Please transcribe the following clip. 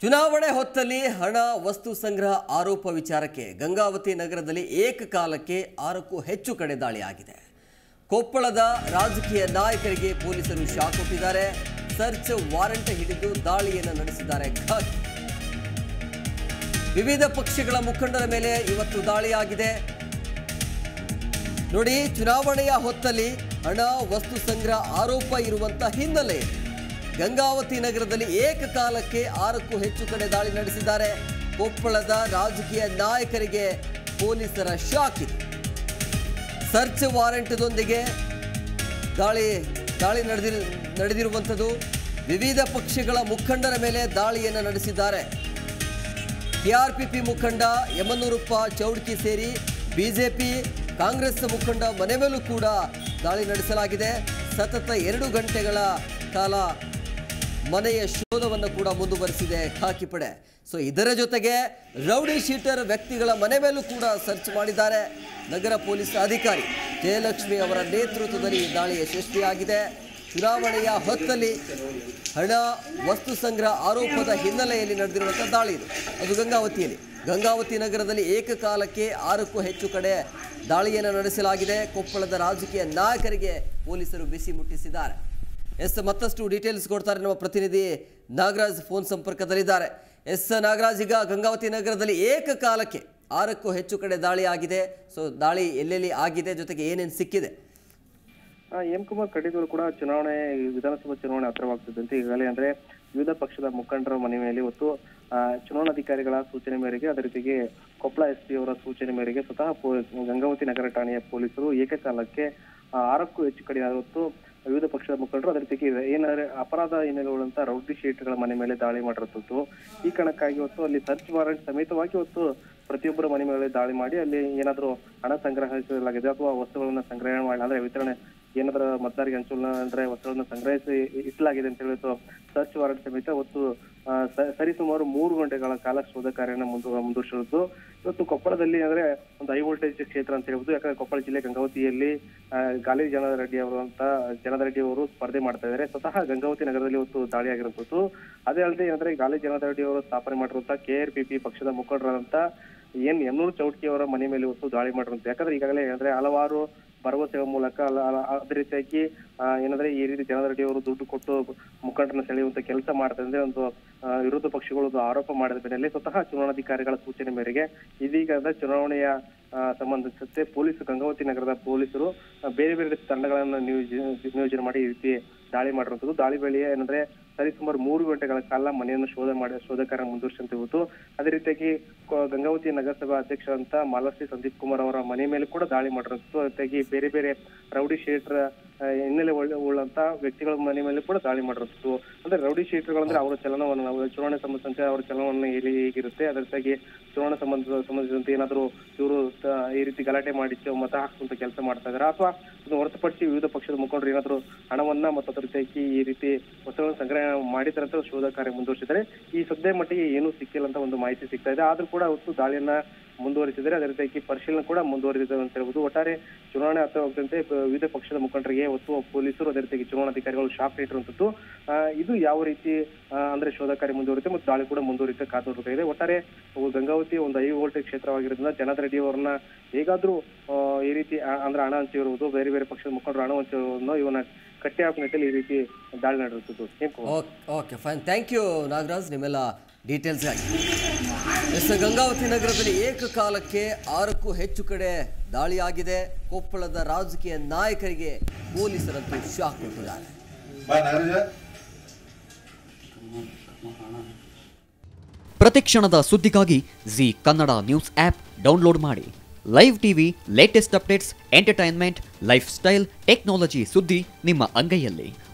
ಚುನಾವಣೆ ಹೊತ್ತಲ್ಲಿ ಹಣ ವಸ್ತು ಸಂಗ್ರಹ ಆರೋಪ ವಿಚಾರಕ್ಕೆ ಗಂಗಾವತಿ ನಗರದಲ್ಲಿ ಏಕಕಾಲಕ್ಕೆ ಆರಕ್ಕೂ ಹೆಚ್ಚು ಕಡೆ ದಾಳಿ ಆಗಿದೆ ಕೊಪ್ಪಳದ ರಾಜಕೀಯ ನಾಯಕರಿಗೆ ಪೊಲೀಸರು ಶಾಕ್ ಕೊಟ್ಟಿದ್ದಾರೆ ಸರ್ಚ್ ವಾರೆಂಟ್ ಹಿಡಿದು ದಾಳಿಯನ್ನು ನಡೆಸಿದ್ದಾರೆ ಖಾಕಿ ವಿವಿಧ ಪಕ್ಷಗಳ ಮುಖಂಡರ ಮೇಲೆ ಇವತ್ತು ದಾಳಿಯಾಗಿದೆ ನೋಡಿ ಚುನಾವಣೆಯ ಹೊತ್ತಲ್ಲಿ ಹಣ ವಸ್ತು ಸಂಗ್ರಹ ಆರೋಪ ಇರುವಂತ ಹಿನ್ನೆಲೆ ಗಂಗಾವತಿ ನಗರದಲ್ಲಿ ಏಕಕಾಲಕ್ಕೆ ಆರಕ್ಕೂ ಹೆಚ್ಚು ಕಡೆ ದಾಳಿ ನಡೆಸಿದ್ದಾರೆ ಕೊಪ್ಪಳದ ರಾಜಕೀಯ ನಾಯಕರಿಗೆ ಪೊಲೀಸರ ಶಾಕ್ ಇದೆ ಸರ್ಚ್ ವಾರೆಂಟ್ದೊಂದಿಗೆ ದಾಳಿ ದಾಳಿ ನಡೆದಿರ್ ನಡೆದಿರುವಂಥದ್ದು ವಿವಿಧ ಪಕ್ಷಗಳ ಮುಖಂಡರ ಮೇಲೆ ದಾಳಿಯನ್ನು ನಡೆಸಿದ್ದಾರೆ ಕೆಆರ್ಪಿಪಿ ಮುಖಂಡ ಯಮನೂರಪ್ಪ ಚೌಡ್ಕಿ ಸೇರಿ ಬಿಜೆಪಿ ಕಾಂಗ್ರೆಸ್ ಮುಖಂಡ ಮನೆ ಮೇಲೂ ಕೂಡ ದಾಳಿ ನಡೆಸಲಾಗಿದೆ ಸತತ ಎರಡು ಗಂಟೆಗಳ ಕಾಲ ಮನೆಯ ಶೋಧವನ್ನು ಕೂಡ ಮುಂದುವರಿಸಿದೆ ಖಾಕಿ ಪಡೆ ಸೊ ಇದರ ಜೊತೆಗೆ ರೌಡಿ ಶೀಟರ್ ವ್ಯಕ್ತಿಗಳ ಮನೆ ಮೇಲೂ ಕೂಡ ಸರ್ಚ್ ಮಾಡಿದ್ದಾರೆ ನಗರ ಪೊಲೀಸ್ ಅಧಿಕಾರಿ ಜಯಲಕ್ಷ್ಮಿ ಅವರ ನೇತೃತ್ವದಲ್ಲಿ ಈ ದಾಳಿ ಯಶಸ್ವಿಯಾಗಿದೆ ಚುನಾವಣೆಯ ಹೊತ್ತಲ್ಲಿ ಹಣ ವಸ್ತು ಸಂಗ್ರಹ ಆರೋಪದ ಹಿನ್ನೆಲೆಯಲ್ಲಿ ನಡೆದಿರುವಂಥ ದಾಳಿ ಇದು ಅದು ಗಂಗಾವತಿಯಲ್ಲಿ ಗಂಗಾವತಿ ನಗರದಲ್ಲಿ ಏಕಕಾಲಕ್ಕೆ ಆರಕ್ಕೂ ಹೆಚ್ಚು ಕಡೆ ದಾಳಿಯನ್ನು ನಡೆಸಲಾಗಿದೆ ಕೊಪ್ಪಳದ ರಾಜಕೀಯ ನಾಯಕರಿಗೆ ಪೊಲೀಸರು ಬಿಸಿ ಮುಟ್ಟಿಸಿದ್ದಾರೆ ಎಸ್ ಮತ್ತಷ್ಟು ಡೀಟೇಲ್ಸ್ ಕೊಡ್ತಾರೆ ನಮ್ಮ ಪ್ರತಿನಿಧಿ ನಾಗರಾಜ್ ಫೋನ್ ಸಂಪರ್ಕದಲ್ಲಿದ್ದಾರೆ ಎಸ್ ನಾಗರಾಜ್ ಈಗ ಗಂಗಾವತಿ ನಗರದಲ್ಲಿ ಏಕಕಾಲಕ್ಕೆ ಆರಕ್ಕೂ ಹೆಚ್ಚು ಕಡೆ ದಾಳಿ ಆಗಿದೆ ಸೊ ದಾಳಿ ಎಲ್ಲೆಲ್ಲಿ ಆಗಿದೆ ಜೊತೆಗೆ ಏನೇನು ಸಿಕ್ಕಿದೆ ಆ, ಎಂ ಕುಮಾರ್ ಕಡಿದವರು ಕೂಡ ಚುನಾವಣೆ ವಿಧಾನಸಭಾ ಚುನಾವಣೆ ಹತ್ತಿರವಾಗ್ತಿದ್ದಂತೆ ಈಗಾಗಲೇ ಅಂದ್ರೆ ವಿವಿಧ ಪಕ್ಷದ ಮುಖಂಡರ ಮನೆ ಮೇಲೆ ಇವತ್ತು ಆ, ಚುನಾವಣಾಧಿಕಾರಿಗಳ ಸೂಚನೆ ಮೇರೆಗೆ ಅದೇ ರೀತಿಗೆ ಕೊಪ್ಪಳ ಎಸ್ ಪಿ ಅವರ ಸೂಚನೆ ಮೇರೆಗೆ ಸ್ವತಃ ಪೊ- ಗಂಗಾವತಿ ನಗರ ಠಾಣೆಯ ಪೊಲೀಸರು ಏಕಕಾಲಕ್ಕೆ ಆ, ಆರಕ್ಕೂ ಹೆಚ್ಚು ಕಡೆ ಇವತ್ತು ವಿವಿಧ ಪಕ್ಷದ ಮುಖಂಡರು ಅದೇ ರೀತಿಗೆ ಏನಾದ್ರೆ ಅಪರಾಧ ಹಿನ್ನೆಲೆಯುಳ್ಳಂತ ರೌಡಿ ಶೀಟ್ಗಳ ಮನೆ ಮೇಲೆ ದಾಳಿ ಮಾಡಿರುತ್ತಿತ್ತು ಈ ಕಾರಣಕ್ಕಾಗಿ ಇವತ್ತು ಅಲ್ಲಿ ಸರ್ಚ್ ವಾರೆಂಟ್ ಸಮೇತವಾಗಿ ಇವತ್ತು ಪ್ರತಿಯೊಬ್ಬರ ಮನೆ ಮೇಲೆ ದಾಳಿ ಮಾಡಿ ಅಲ್ಲಿ ಏನಾದ್ರು ಹಣ ಸಂಗ್ರಹಿಸಲಾಗಿದೆ ಅಥವಾ ವಸ್ತುಗಳನ್ನ ಸಂಗ್ರಹಣೆ ಮಾಡಿ ಅಂದ್ರೆ ವಿತರಣೆ ಏನಾದ್ರೂ ಮತದಾರರಿಗೆ ಹಂಚೋಲ್ಲ ಅಂದ್ರೆ ವಸ್ತುಗಳನ್ನ ಸಂಗ್ರಹಿಸಿ ಇಟ್ಲಾಗಿದೆ ಅಂತ ಹೇಳಿ ಸರ್ಚ್ ವಾರೆಂಟ್ ಸಮೇತ ಇವತ್ತು ಆ, ಸ- ಸರಿಸುಮಾರು ಮೂರು ಗಂಟೆಗಳ ಕಾಲ ಶೋಧ ಕಾರ್ಯನ ಮುಂದು ಮುಂದುವರಿಸಿರುವುದು ಇವತ್ತು ಕೊಪ್ಪಳದಲ್ಲಿ ಅಂದ್ರೆ ಒಂದು ಹೈ ವೋಲ್ಟೇಜ್ ಕ್ಷೇತ್ರ ಅಂತ ಹೇಳ್ಬೋದು ಯಾಕಂದ್ರೆ ಕೊಪ್ಪಳ ಜಿಲ್ಲೆ ಗಂಗಾವತಿಯಲ್ಲಿ ಆ, ಗಾಲಿ ಜನಾರ್ದನ ರೆಡ್ಡಿ ಅವರು ಅಂತ ಜನಾರ್ದನ ರೆಡ್ಡಿ ಅವರು ಸ್ಪರ್ಧೆ ಮಾಡ್ತಾ ಇದ್ದಾರೆ ಸ್ವತಃ ಗಂಗಾವತಿ ನಗರದಲ್ಲಿ ಇವತ್ತು ದಾಳಿ ಆಗಿರುವಂತದ್ದು ಅದೇ ಅಲ್ಲದೆ ಏನಂದ್ರೆ ಗಾಲಿ ಜನಾರ್ದನ ರೆಡ್ಡಿ ಅವರು ಸ್ಥಾಪನೆ ಮಾಡಿರುವಂತ ಕೆ ಆರ್ ಪಿ ಪಿ ಪಕ್ಷದ ಮುಖಂಡರಾದಂತ ಎನ್ ಯಮನೂರು ಚೌಟ್ಕಿ ಅವರ ಮನೆ ಮೇಲೆ ಇವತ್ತು ದಾಳಿ ಮಾಡಿರುವಂತ ಯಾಕಂದ್ರೆ ಈಗಾಗಲೇ ಅಂದ್ರೆ ಹಲವಾರು ಭರವಸೆಗಳ ಮೂಲಕ ಅಲ್ಲ- ಅಲ್ಲ- ಅದೇ ರೀತಿಯಾಗಿ ಆ, ಏನಂದ್ರೆ ಈ ರೀತಿ ಜನಾರ್ದನ ರೆಡ್ಡಿ ಅವರು ದುಡ್ಡು ಕೊಟ್ಟು ಮುಖಂಡರನ್ನ ಸೆಳೆಯುವಂತ ಕೆಲಸ ಮಾಡ್ತಾ ಇದ್ರೆ ಒಂದು ಆ, ವಿರೋಧ ಪಕ್ಷಗಳು ಒಂದು ಆರೋಪ ಮಾಡಿದ ಬೆನ್ನಲ್ಲೇ ಸ್ವತಃ ಚುನಾವಣಾಧಿಕಾರಿಗಳ ಸೂಚನೆ ಮೇರೆಗೆ ಇದೀಗ ಅಂದ್ರೆ ಚುನಾವಣೆಯ ಆ, ಸಂಬಂಧಿಸಿದಂತೆ ಪೊಲೀಸ್ ಗಂಗಾವತಿ ನಗರದ ಪೊಲೀಸರು ಆ, ಬೇರೆ ಬೇರೆ ತಂಡಗಳನ್ನ ನಿಯೋಜ- ನಿಯೋಜನೆ ಮಾಡಿ ಈ ರೀತಿ ದಾಳಿ ಮಾಡಿರುವಂತದ್ದು ದಾಳಿ ವೇಳೆ ಏನಂದ್ರೆ ಸರಿಸುಮಾರು ಮೂರು ಗಂಟೆಗಳ ಕಾಲ ಮನೆಯನ್ನು ಶೋಧ ಮಾಡಿ ಶೋಧ ಕಾರ್ಯ ಮುಂದುವರಿಸಂತ ಇವತ್ತು ಅದೇ ರೀತಿಯಾಗಿ ಕೊ- ಗಂಗಾವತಿ ನಗರಸಭಾ ಅಧ್ಯಕ್ಷ ಅಂತ ಮಾಲಾಶ್ರೀ ಸಂದೀಪ್ ಕುಮಾರ್ ಅವರ ಮನೆ ಮೇಲೆ ಕೂಡ ದಾಳಿ ಮಾಡಿರುವಂತದ್ದು ಅದಾಗಿ ಬೇರೆ ಬೇರೆ ರೌಡಿ ಶೀಟರ್ ಹಿನ್ನೆಲೆ ಉಳ್ಳ- ಉಳ್ಳಂತ ವ್ಯಕ್ತಿಗಳ ಮನೆ ಮೇಲೆ ಕೂಡ ದಾಳಿ ಮಾಡಿರುವಂತದ್ದು ಅಂದ್ರೆ ರೌಡಿ ಶೀಟರ್ಗಳಂದ್ರೆ ಅವರ ಚಲನವನ್ನು ನಾವು ಚುನಾವಣೆ ಸಂಬಂಧಿಸಿದಂತೆ ಅವರ ಚಲನವನ್ನು ಹೇಗೆ ಹೇಗಿರುತ್ತೆ ಅದ್ರ ಜೊತೆಗೆ ಚುನಾವಣಾ ಸಂಬಂಧ ಸಂಬಂಧಿಸಿದಂತೆ ಏನಾದ್ರು ಇವರು ಈ ರೀತಿ ಗಲಾಟೆ ಮಾಡಿ ಚ- ಮತ ಹಾಕುವಂತ ಕೆಲಸ ಮಾಡ್ತಾ ಇದಾರೆ ಅಥವಾ ಇದನ್ನು ಹೊರತುಪಡಿಸಿ ವಿವಿಧ ಪಕ್ಷದ ಮುಖಂಡರು ಏನಾದ್ರು ಹಣವನ್ನ ಮತ್ತು ಅದ್ರ ಜೊತೆಗೆ ಈ ರೀತಿ ವಸ್ತುಗಳನ್ನು ಸಂಗ್ರಹ ಮಾಡಿದ್ರೆ ಅಂತ ಶೋಧ ಕಾರ್ಯ ಮುಂದುವರಿಸಿದ್ದಾರೆ ಈ ಸದ್ಯ ಮಟ್ಟಿಗೆ ಏನೂ ಸಿಕ್ಕಿಲ್ಲ ಅಂತ ಒಂದು ಮಾಹಿತಿ ಸಿಗ್ತಾ ಇದೆ ಆದ್ರೂ ಕೂಡ ಅವತ್ತು ದಾಳಿಯನ್ನ ಮುಂದುವರಿಸಿದರೆ ಅದೇ ರೀತಿಯಾಗಿ ಪರಿಶೀಲನೆ ಕೂಡ ಮುಂದುವರಿದಿದೆ ಅಂತ ಹೇಳ್ಬೋದು ಒಟ್ಟಾರೆ ಚುನಾವಣೆ ಹತ್ತಿರವಾಗದಂತೆ ವಿವಿಧ ಪಕ್ಷದ ಮುಖಂಡರಿಗೆ ಒತ್ತು ಪೊಲೀಸರು ಅದೇ ರೀತಿಯಾಗಿ ಚುನಾವಣಾಧಿಕಾರಿಗಳು ಶಾಕ್ ನೀಡಿರುವಂತದ್ದು ಆ, ಇದು ಯಾವ ರೀತಿ ಆ, ಅಂದ್ರೆ ಶೋಧ ಕಾರ್ಯ ಮುಂದುವರಿತೆ ಮತ್ತು ದಾಳಿ ಕೂಡ ಮುಂದುವರಿತೆ ಕಾದು ನೋಡ್ತಾ ಇದೆ ಒಟ್ಟಾರೆ ಅವು ಗಂಗಾವತಿ ಒಂದು ಹೈ ವೋಲ್ಟೇಜ್ ಕ್ಷೇತ್ರವಾಗಿರೋದ್ರಿಂದ ಜನಾರ್ದನ ರೆಡ್ಡಿ ಅವರನ್ನ ಹೇಗಾದ್ರೂ ಆ, ಈ ರೀತಿ ಆ, ಅಂದ್ರೆ ಹಣ ಹಂಚಿರುವುದು ಬೇರೆ ಬೇರೆ ಪಕ್ಷದ ಮುಖಂಡರು ಹಣ ಹಂಚಿರುವುದನ್ನು ಇವನ್ನ ಕಟ್ಟಿ ಹಾಕುವ ನಿಟ್ಟಿನಲ್ಲಿ ಈ ರೀತಿ ದಾಳಿ ನಡೆಸುತ್ತಿದ್ದು ಏನ್ Kumar? Okay okay fine thank you Nagaraj ನಿಮ್ಮೆಲ್ಲ ಡೀಟೇಲ್ಸ್ಗಾಗಿ ಎಸ್ ಗಂಗಾವತಿ ನಗರದಲ್ಲಿ ಏಕಕಾಲಕ್ಕೆ ಆರಕ್ಕೂ ಹೆಚ್ಚು ಕಡೆ ದಾಳಿಯಾಗಿದೆ ಕೊಪ್ಪಳದ ರಾಜಕೀಯ ನಾಯಕರಿಗೆ ಪೊಲೀಸರಂತೂ ಶಾಕ್ ಕೊಟ್ಟಿದ್ದಾರೆ ಬಾ ನಾಗರಾಜ ಪ್ರತಿಕ್ಷಣದ ಸುದ್ದಿಗಾಗಿ Zee Kannada news app download ಮಾಡಿ live TV latest updates entertainment lifestyle technology ಸುದ್ದಿ ನಿಮ್ಮ ಅಂಗೈಯಲ್ಲಿ